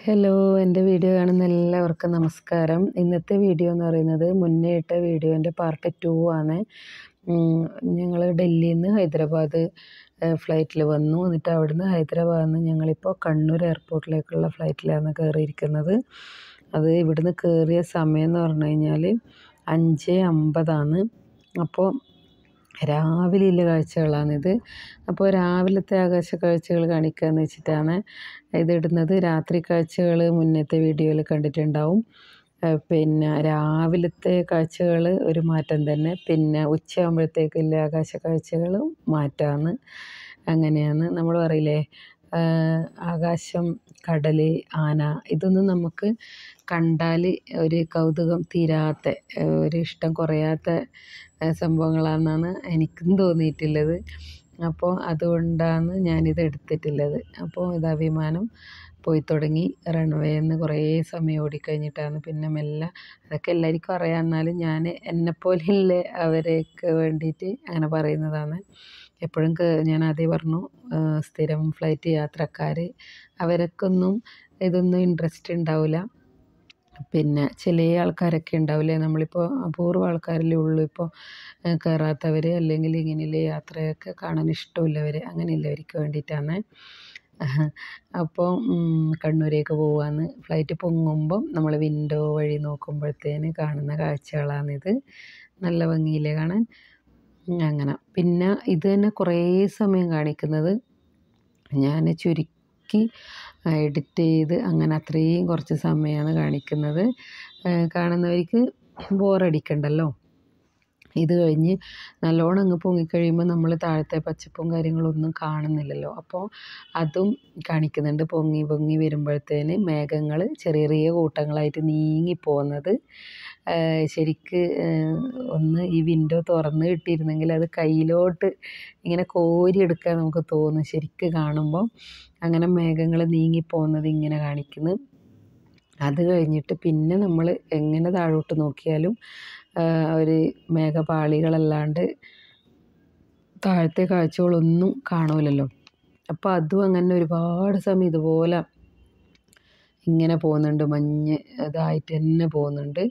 hello എൻ്റെ video കാണുന്ന എല്ലാവർക്കും നമസ്കാരം ഇന്നത്തെ വീഡിയോ എന്ന് പറയുന്നത് മുന്നേ ഇട്ട വീഡിയോൻ്റെ പാർട്ട് ടു ആണ് ഞങ്ങൾ ഡൽഹിയിൽ നിന്ന് ഹൈദരാബാദ് ഫ്ലൈറ്റിൽ വന്നു എന്നിട്ട് അവിടുന്ന് ഹൈദരാബാദിൽ നിന്ന് ഞങ്ങളിപ്പോൾ കണ്ണൂർ എയർപോർട്ടിലേക്കുള്ള ഫ്ലൈറ്റിലാണ് കയറിയിരിക്കുന്നത് അത് ഇവിടുന്ന് കയറിയ സമയം എന്ന് പറഞ്ഞു കഴിഞ്ഞാൽ അഞ്ച് അമ്പതാണ് അപ്പോൾ രാവിലെയുള്ള കാഴ്ചകളാണിത് അപ്പോൾ രാവിലത്തെ ആകാശ കാഴ്ചകൾ കാണിക്കാമെന്ന് വെച്ചിട്ടാണ് ഇതിടുന്നത് രാത്രി കാഴ്ചകൾ മുന്നത്തെ വീഡിയോയിൽ കണ്ടിട്ടുണ്ടാവും പിന്നെ രാവിലത്തെ കാഴ്ചകൾ ഒരു മാറ്റം തന്നെ പിന്നെ ഉച്ചയാകുമ്പോഴത്തേക്കുള്ള ആകാശ കാഴ്ചകൾ മാറ്റമാണ് അങ്ങനെയാണ് നമ്മൾ പറയില്ലേ ആകാശം കടൽ ആന ഇതൊന്നും നമുക്ക് കണ്ടാൽ ഒരു കൗതുകം തീരാത്ത ഒരു ഇഷ്ടം കുറയാത്ത സംഭവങ്ങളാണെന്നാണ് എനിക്കും തോന്നിയിട്ടുള്ളത് അപ്പോൾ അതുകൊണ്ടാണ് ഞാനിത് എടുത്തിട്ടുള്ളത് അപ്പോൾ ഇതാ വിമാനം പോയി തുടങ്ങി റൺവേന്ന് കുറേ സമയം ഓടിക്കഴിഞ്ഞിട്ടാണ് പിന്നെ മെല്ലെ അതൊക്കെ എല്ലാവർക്കും അറിയാം എന്നാലും ഞാൻ എന്നെപ്പോലെയുള്ള അവർക്ക് വേണ്ടിയിട്ട് അങ്ങനെ പറയുന്നതാണ് എപ്പോഴും ഞാൻ ആദ്യം പറഞ്ഞു സ്ഥിരം ഫ്ലൈറ്റ് യാത്രക്കാർ അവർക്കൊന്നും ഇതൊന്നും ഇൻട്രസ്റ്റ് ഉണ്ടാവില്ല പിന്നെ ചില ആൾക്കാരൊക്കെ ഉണ്ടാവില്ലേ നമ്മളിപ്പോൾ അപൂർവ ആൾക്കാരല്ലേ ഉള്ളൂ ഇപ്പോൾ കയറാത്തവർ അല്ലെങ്കിൽ ഇങ്ങനെയുള്ള യാത്രയൊക്കെ കാണാൻ ഇഷ്ടമില്ലവർ അങ്ങനെയുള്ളവർക്ക് വേണ്ടിയിട്ടാണ് അപ്പോൾ കണ്ണൂരേക്ക് പോവാന്ന് ഫ്ലൈറ്റ് പൊങ്ങുമ്പം നമ്മൾ വിൻഡോ വഴി നോക്കുമ്പോഴത്തേന് കാണുന്ന കാഴ്ചകളാണിത് നല്ല ഭംഗിയില്ലേ കാണാൻ അങ്ങനെ പിന്നെ ഇത് തന്നെ കുറേ സമയം കാണിക്കുന്നത് ഞാൻ ചുരുക്കി എഡിറ്റ് ചെയ്ത് അങ്ങനെ അത്രയും കുറച്ച് സമയമാണ് കാണിക്കുന്നത് കാണുന്നവർക്ക് ബോറടിക്കണ്ടല്ലോ ഇത് കഴിഞ്ഞ് നല്ലോണം അങ്ങ് പൊങ്ങിക്കഴിയുമ്പോൾ നമ്മൾ താഴത്തെ പച്ചപ്പും കാര്യങ്ങളൊന്നും കാണുന്നില്ലല്ലോ അപ്പോൾ അതും കാണിക്കുന്നുണ്ട് പൊങ്ങി പൊങ്ങി വരുമ്പോഴത്തേന് മേഘങ്ങൾ ചെറിയ ചെറിയ കൂട്ടങ്ങളായിട്ട് നീങ്ങി പോകുന്നത് ശരിക്ക് ഒന്ന് ഈ വിൻഡോ തുറന്ന് കിട്ടിയിരുന്നെങ്കിൽ അത് കയ്യിലോട്ട് ഇങ്ങനെ കോരിയെടുക്കാൻ നമുക്ക് തോന്നും ശരിക്ക് കാണുമ്പോൾ അങ്ങനെ മേഘങ്ങൾ നീങ്ങിപ്പോകുന്നത് ഇങ്ങനെ കാണിക്കുന്നു അത് കഴിഞ്ഞിട്ട് പിന്നെ നമ്മൾ എങ്ങനെ താഴോട്ട് നോക്കിയാലും ഒരു മേഘപാളികളല്ലാണ്ട് താഴത്തെ കാഴ്ചകളൊന്നും കാണൂലല്ലോ അപ്പോൾ അതും അങ്ങനെ ഒരുപാട് സമയം ഇതുപോലെ ഇങ്ങനെ പോകുന്നുണ്ട് മഞ്ഞ് ഇതായിട്ട് തന്നെ പോകുന്നുണ്ട്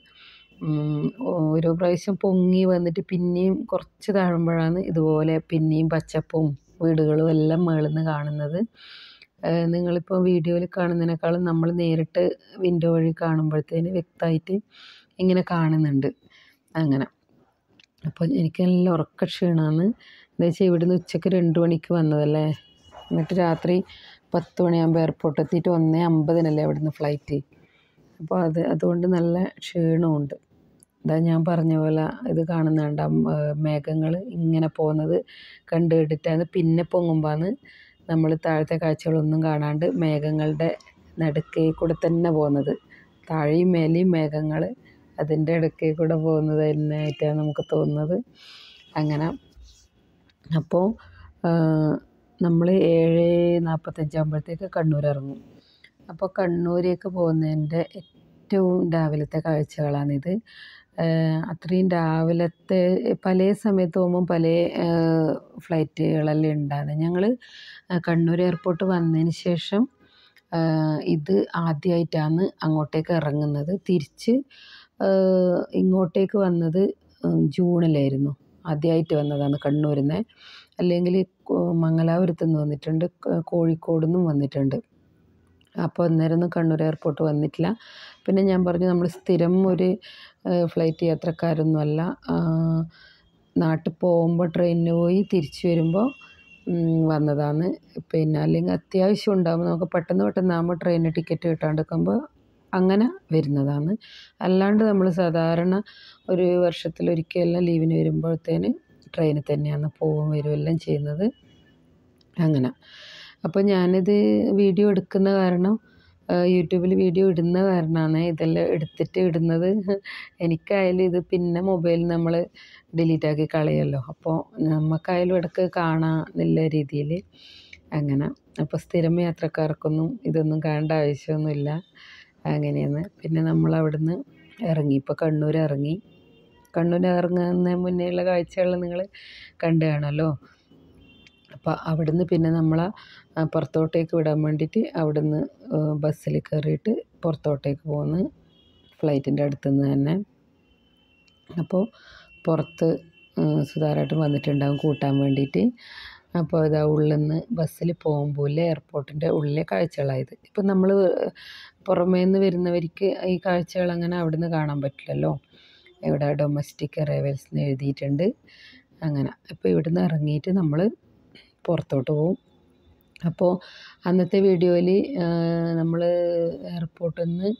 ഓരോ പ്രാവശ്യം പൊങ്ങി വന്നിട്ട് പിന്നെയും കുറച്ച് താഴുമ്പോഴാണ് ഇതുപോലെ പിന്നെയും പച്ചപ്പും വീടുകളും എല്ലാം മുകളിൽ നിന്ന് കാണുന്നത് നിങ്ങളിപ്പോൾ വീഡിയോയിൽ കാണുന്നതിനേക്കാളും നമ്മൾ നേരിട്ട് വിൻഡോ വഴി കാണുമ്പോഴത്തേന് വ്യക്തമായിട്ട് ഇങ്ങനെ കാണുന്നുണ്ട് അങ്ങനെ അപ്പോൾ എനിക്ക് നല്ല ഉറക്ക ക്ഷീണമാണ് എന്താ വെച്ചാൽ ഇവിടുന്ന് ഉച്ചയ്ക്ക് രണ്ട് മണിക്ക് വന്നതല്ലേ എന്നിട്ട് രാത്രി പത്ത് മണിയാകുമ്പോൾ എയർപോർട്ട് എത്തിയിട്ട് ഒന്നേ അമ്പതിനല്ലേ അവിടുന്ന് ഫ്ലൈറ്റ് അപ്പോൾ അത് അതുകൊണ്ട് നല്ല ക്ഷീണമുണ്ട് ഇതാ ഞാൻ പറഞ്ഞ പോലെ ഇത് കാണുന്നുണ്ട് മേഘങ്ങൾ ഇങ്ങനെ പോകുന്നത് കണ്ടു കേട്ടിട്ടാണ് പിന്നെ പൊങ്ങുമ്പോഴാണ് നമ്മൾ താഴത്തെ കാഴ്ചകളൊന്നും കാണാണ്ട് മേഘങ്ങളുടെ നടുക്കേ കൂടെ തന്നെ പോകുന്നത് താഴെയും മേലെയും മേഘങ്ങൾ അതിൻ്റെ ഇടയ്ക്ക് കൂടെ പോകുന്നത് തന്നെയായിട്ടാണ് നമുക്ക് തോന്നുന്നത് അങ്ങനെ അപ്പോൾ നമ്മൾ ഏഴ് നാൽപ്പത്തഞ്ചാകുമ്പോഴത്തേക്ക് കണ്ണൂർ ഇറങ്ങും അപ്പോൾ കണ്ണൂരേക്ക് പോകുന്നതിൻ്റെ ഏറ്റവും രാവിലത്തെ കാഴ്ചകളാണിത് അത്രയും രാവിലത്തെ പല സമയത്ത് പോകുമ്പം പല ഫ്ലൈറ്റുകളെല്ലാം ഉണ്ടാകുന്നത് ഞങ്ങൾ കണ്ണൂർ എയർപോർട്ട് വന്നതിന് ശേഷം ഇത് ആദ്യമായിട്ടാണ് അങ്ങോട്ടേക്ക് ഇറങ്ങുന്നത് തിരിച്ച് ഇങ്ങോട്ടേക്ക് വന്നത് ജൂണിലായിരുന്നു ആദ്യമായിട്ട് വന്നതാണ് കണ്ണൂരിൽ നിന്ന് അല്ലെങ്കിൽ മംഗലാപുരത്തു നിന്ന് വന്നിട്ടുണ്ട് കോഴിക്കോട് നിന്നും വന്നിട്ടുണ്ട് അപ്പോൾ അന്നേരമൊന്നും കണ്ണൂർ എയർപോർട്ട് വന്നിട്ടില്ല പിന്നെ ഞാൻ പറഞ്ഞു നമ്മൾ സ്ഥിരം ഒരു ഫ്ലൈറ്റ് യാത്രക്കാരൊന്നുമല്ല നാട്ടിൽ പോകുമ്പോൾ ട്രെയിനിന് പോയി തിരിച്ചു വരുമ്പോൾ വന്നതാണ് പിന്നെ അല്ലെങ്കിൽ അത്യാവശ്യം ഉണ്ടാകുമ്പോൾ നമുക്ക് പെട്ടെന്ന് പെട്ടെന്ന് ആകുമ്പോൾ ട്രെയിന് ടിക്കറ്റ് കിട്ടാണ്ടിരിക്കുമ്പോൾ അങ്ങനെ വരുന്നതാണ് അല്ലാണ്ട് നമ്മൾ സാധാരണ ഒരു വർഷത്തിലൊരിക്കലെല്ലാം ലീവിന് വരുമ്പോഴത്തേന് ട്രെയിനിൽ തന്നെയാണ് പോവും വരും എല്ലാം ചെയ്യുന്നത് അങ്ങനെ അപ്പോൾ ഞാനിത് വീഡിയോ എടുക്കുന്ന കാരണം യൂട്യൂബിൽ വീഡിയോ ഇടുന്ന കാരണമാണ് ഇതെല്ലാം എടുത്തിട്ട് ഇടുന്നത് എനിക്കായാലും ഇത് പിന്നെ മൊബൈൽ നമ്മൾ ഡിലീറ്റ് ആക്കി കളയുമല്ലോ അപ്പോൾ നമുക്കായാലും ഇടയ്ക്ക് കാണാം എന്നുള്ള രീതിയിൽ അങ്ങനെ അപ്പോൾ സ്ഥിരം യാത്രക്കാർക്കൊന്നും ഇതൊന്നും കാണേണ്ട ആവശ്യമൊന്നുമില്ല അങ്ങനെയാണ് പിന്നെ നമ്മൾ അവിടുന്ന് ഇറങ്ങി ഇപ്പോൾ കണ്ണൂർ ഇറങ്ങി കണ്ണൂർ ഇറങ്ങുന്ന മുന്നേയുള്ള കാഴ്ചകൾ നിങ്ങൾ കണ്ടു കാണുമല്ലോ അപ്പോൾ അവിടുന്ന് പിന്നെ നമ്മൾ ആ, പുറത്തോട്ടേക്ക് വിടാൻ വേണ്ടിയിട്ട് അവിടുന്ന് ബസ്സിൽ കയറിയിട്ട് പുറത്തോട്ടേക്ക് പോന്ന് ഫ്ലൈറ്റിൻ്റെ അടുത്തുനിന്ന് തന്നെ അപ്പോൾ പുറത്ത് സുധാരായിട്ടും വന്നിട്ടുണ്ടാവും കൂട്ടാൻ വേണ്ടിയിട്ട് അപ്പോൾ ഇതാ ഉള്ളിൽ നിന്ന് ബസ്സിൽ പോകുമ്പോൾ എയർപോർട്ടിൻ്റെ ഉള്ളിലെ കാഴ്ചകളായത് ഇപ്പം നമ്മൾ പുറമേ നിന്ന് വരുന്നവർക്ക് ഈ കാഴ്ചകൾ അങ്ങനെ അവിടുന്ന് കാണാൻ പറ്റില്ലല്ലോ ഇവിടെ ഡൊമസ്റ്റിക് അറൈവൽസ് എന്ന് എഴുതിയിട്ടുണ്ട് അങ്ങനെ അപ്പോൾ ഇവിടുന്ന് ഇറങ്ങിയിട്ട് നമ്മൾ പുറത്തോട്ട് പോകും അപ്പോൾ അന്നത്തെ വീഡിയോയിൽ നമ്മൾ എയർപോർട്ടിൽ നിന്ന്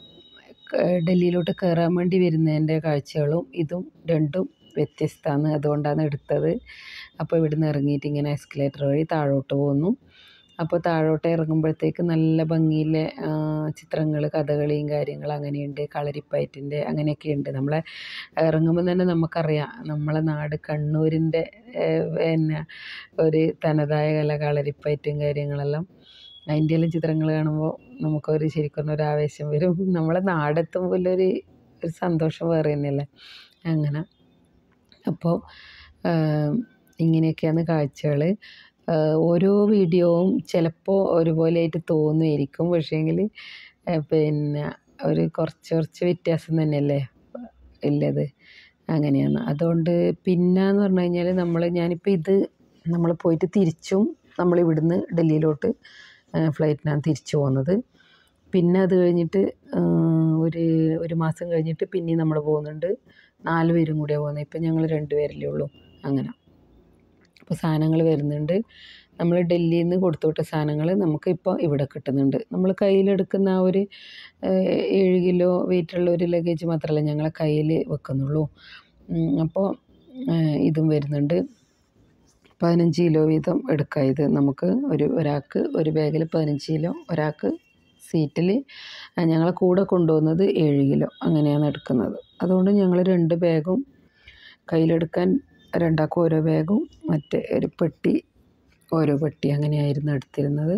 ഡൽഹിയിലോട്ട് കയറാൻ വേണ്ടി വരുന്നതിൻ്റെ കാഴ്ചകളും ഇതും രണ്ടും വ്യത്യസ്തമാണ് അതുകൊണ്ടാണ് എടുത്തത് അപ്പോൾ ഇവിടുന്ന് ഇറങ്ങിയിട്ട് ഇങ്ങനെ എസ്കലേറ്റർ വഴി താഴോട്ട് പോകുന്നു അപ്പോൾ താഴോട്ട് ഇറങ്ങുമ്പോഴത്തേക്ക് നല്ല ഭംഗിയിലെ ചിത്രങ്ങൾ കഥകളിയും കാര്യങ്ങൾ അങ്ങനെയുണ്ട് കളരിപ്പയറ്റിൻ്റെ അങ്ങനെയൊക്കെ ഉണ്ട് നമ്മളെ ഇറങ്ങുമ്പോൾ തന്നെ നമുക്കറിയാം നമ്മളെ നാട് കണ്ണൂരിൻ്റെ ഏഹ്, പിന്നെ ഒരു തനതായ കല കളരിപ്പയറ്റും കാര്യങ്ങളെല്ലാം അതിൻ്റെ എല്ലാം ചിത്രങ്ങൾ കാണുമ്പോൾ നമുക്കൊരു ശരിക്കും ഒരു ആവേശം വരും നമ്മളെ നാടെത്തുമ്പോൾ ഒരു ഒരു സന്തോഷം വേറെ തന്നെയല്ലേ അങ്ങനെ അപ്പോൾ ഇങ്ങനെയൊക്കെയാണ് കാഴ്ചകൾ ഓരോ വീഡിയോവും ചിലപ്പോൾ ഒരുപോലെയായിട്ട് തോന്നുമായിരിക്കും പക്ഷേങ്കിൽ പിന്നെ ഒരു കുറച്ച് കുറച്ച് വ്യത്യാസം തന്നെയല്ലേ ഉള്ളത് അങ്ങനെയാണ് അതുകൊണ്ട് പിന്നെന്ന് പറഞ്ഞു കഴിഞ്ഞാൽ നമ്മൾ ഞാനിപ്പോൾ ഇത് നമ്മൾ പോയിട്ട് തിരിച്ചും നമ്മൾ ഇവിടുന്ന് ഡൽഹിയിലോട്ട് ഫ്ലൈറ്റിനാണ് തിരിച്ചു പോകുന്നത് പിന്നെ അത് കഴിഞ്ഞിട്ട് ആ, ഒരു ഒരു മാസം കഴിഞ്ഞിട്ട് പിന്നെയും നമ്മൾ പോകുന്നുണ്ട് നാല് പേരും കൂടിയാണ് പോകുന്നത് ഇപ്പം ഞങ്ങൾ രണ്ട് പേരല്ലേ ഉള്ളൂ അങ്ങനെ അപ്പോൾ സാധനങ്ങൾ വരുന്നുണ്ട് നമ്മൾ ഡൽഹിയിൽ നിന്ന് കൊടുത്തുവിട്ട സാധനങ്ങൾ നമുക്ക് ഇപ്പോൾ ഇവിടെ കിട്ടുന്നുണ്ട് നമ്മൾ കയ്യിലെടുക്കുന്ന ആ ഒരു ഏഹ്, ഏഴ് കിലോ വെയിറ്റുള്ള ഒരു ലഗേജ് മാത്രമല്ല ഞങ്ങളെ കയ്യിൽ വെക്കുന്നുള്ളൂ ഉം, അപ്പോൾ ഏഹ്, ഇതും വരുന്നുണ്ട് പതിനഞ്ച് കിലോ വീതം എടുക്കാം ഇത് നമുക്ക് ഒരു ഒരാൾക്ക് ഒരു ബാഗിൽ പതിനഞ്ച് കിലോ ഒരാൾക്ക് സീറ്റിൽ ഞങ്ങളെ കൂടെ കൊണ്ടുപോകുന്നത് ഏഴ് കിലോ അങ്ങനെയാണ് എടുക്കുന്നത് അതുകൊണ്ട് ഞങ്ങൾ രണ്ട് ബാഗും കയ്യിലെടുക്കാൻ രണ്ടാൾക്കും ഓരോ ബാഗും മറ്റേ ഒരു പെട്ടി ഓരോ പെട്ടി അങ്ങനെയായിരുന്നു എടുത്തിരുന്നത്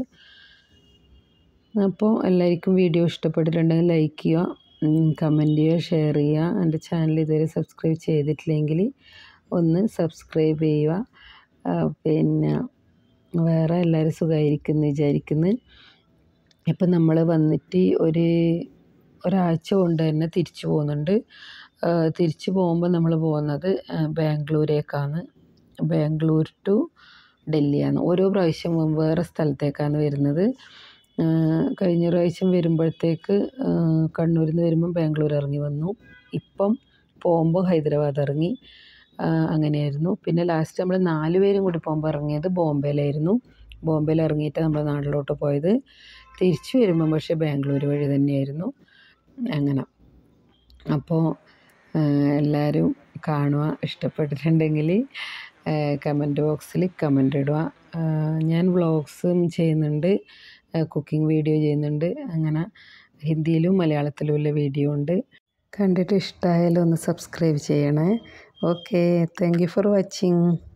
അപ്പോൾ എല്ലാവർക്കും വീഡിയോ ഇഷ്ടപ്പെട്ടിട്ടുണ്ടെങ്കിൽ ലൈക്ക് ചെയ്യുക കമൻറ്റ് ചെയ്യുക ഷെയർ ചെയ്യുക എൻ്റെ ചാനൽ ഇതുവരെ സബ്സ്ക്രൈബ് ചെയ്തിട്ടില്ലെങ്കിൽ ഒന്ന് സബ്സ്ക്രൈബ് ചെയ്യുക ആ, പിന്നെ വേറെ എല്ലാവരും സുഖമായിരിക്കുന്നു വിചാരിക്കുന്നു ഇപ്പം നമ്മൾ വന്നിട്ട് ഒരു ഒരാഴ്ച കൊണ്ട് തന്നെ തിരിച്ചു പോകുന്നുണ്ട് ആ, തിരിച്ചു പോകുമ്പോൾ നമ്മൾ പോകുന്നത് ആ, ബാംഗ്ലൂരേക്കാണ് ബാംഗ്ലൂർ ടു ഡൽഹിയാണ് ഓരോ പ്രാവശ്യം വേറെ സ്ഥലത്തേക്കാണ് വരുന്നത് ആ, കഴിഞ്ഞ പ്രാവശ്യം വരുമ്പോഴത്തേക്ക് ആ, കണ്ണൂരിൽ നിന്ന് വരുമ്പം ബാംഗ്ലൂർ ഇറങ്ങി വന്നു ഇപ്പം പോകുമ്പോൾ ഹൈദരാബാദ് ഇറങ്ങി ആ, അങ്ങനെയായിരുന്നു പിന്നെ ലാസ്റ്റ് നമ്മൾ നാല് പേരും കൂടി പോകുമ്പോൾ ഇറങ്ങിയത് ബോംബെയിലായിരുന്നു ബോംബെയിൽ ഇറങ്ങിയിട്ട് നമ്മൾ നാട്ടിലോട്ട് പോയത് തിരിച്ചു വരുമ്പം പക്ഷേ ബാംഗ്ലൂർ വഴി തന്നെയായിരുന്നു അങ്ങനെ അപ്പോൾ എല്ലാവരും കാണുക ഇഷ്ടപ്പെട്ടിട്ടുണ്ടെങ്കിൽ കമൻറ്റ് ബോക്സിൽ കമൻ്റ് ഇടുക ആ, ഞാൻ വ്ളോഗ്സും ചെയ്യുന്നുണ്ട് കുക്കിംഗ് വീഡിയോ ചെയ്യുന്നുണ്ട് അങ്ങനെ ഹിന്ദിയിലും മലയാളത്തിലും ഉള്ള വീഡിയോ ഉണ്ട് കണ്ടിട്ട് ഇഷ്ടമായാലും ഒന്ന് സബ്സ്ക്രൈബ് ചെയ്യണേ okay thank you for watching